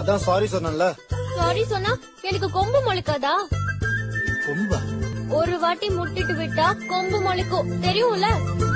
அதான் சாரி சொன்னேன்ல சாரி சொன்னா எனக்கு கொம்பு முளைக்காதா கொம்பா ஒரு வாட்டி முட்டிட்டு விட்டா கொம்பு முளைக்கும் தெரியும்ல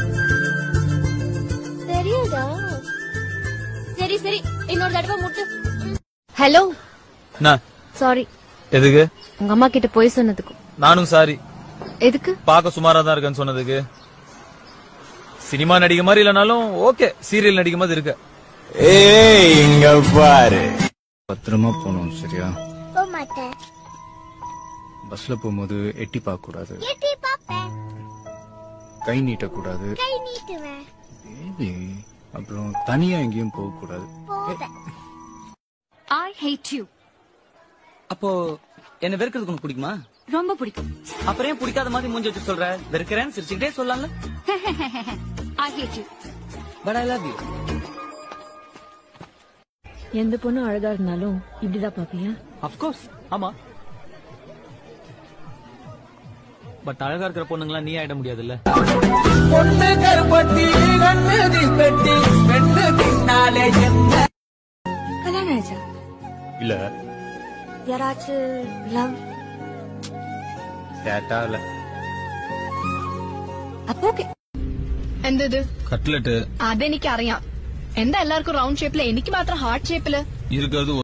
தெரியாதா சரி சரி இன்னொரு தடவை முட்டு ஹலோ என்ன சாரி எதுக்கு உங்க அம்மா கிட்ட போய் சொன்னதுக்கு நானும் சாரி எதுக்கு பார்க்க சுமாரா தான் இருக்கேன்னு சொன்னதுக்கு சினிமா நடிக்க மாதிரி இல்லனாலும் ஓகே சீரியல் நடிக்க மாதிரி இருக்க ஏய் இங்க பாரு பத்திரமா போகணும் சரியா போக மாட்டேன் பஸ்ல போகும்போது எட்டி பார்க்க கூடாது எட்டி பாப்பேன் கை நீட்டக்கூடாது கை நீட்டுவேன் பேபி அப்புறம் தனியா எங்கேயும் போக கூடாது ஐ ஹேட் யூ அப்போ என்ன வெறுக்கிறதுக்கு உனக்கு பிடிக்குமா ரொம்ப பிடிக்கும் அப்புறம் ஏன் பிடிக்காத மாதிரி மூஞ்சி வச்சு சொல்ற வெறுக்கிறேன்னு சிரிச்சுக்கிட்டே சொல்லலாம்ல I hate you but I love you எந்த பொண்ணும் அழகா இருந்தாலும் இப்படிதான் பாப்பியா அப்கோர்ஸ் ஆமா பட் அழகா இருக்கிற பொண்ணுங்களா நீ ஆயிட முடியாதுல்ல கல்யாணம் ஆயிடுச்சா இல்ல யாராச்சும் லவ் கேட்டா இல்ல அப்போ ஓகே എന്തത് கட்லெட் അതെനിക്കറിയാം എന്താ എല്ലാവർക്കും റൗണ്ട് ഷേപ്പില് എനിക്ക് മാത്രം ഹാർട്ട് ഷേപ്പില് இருக்கிறது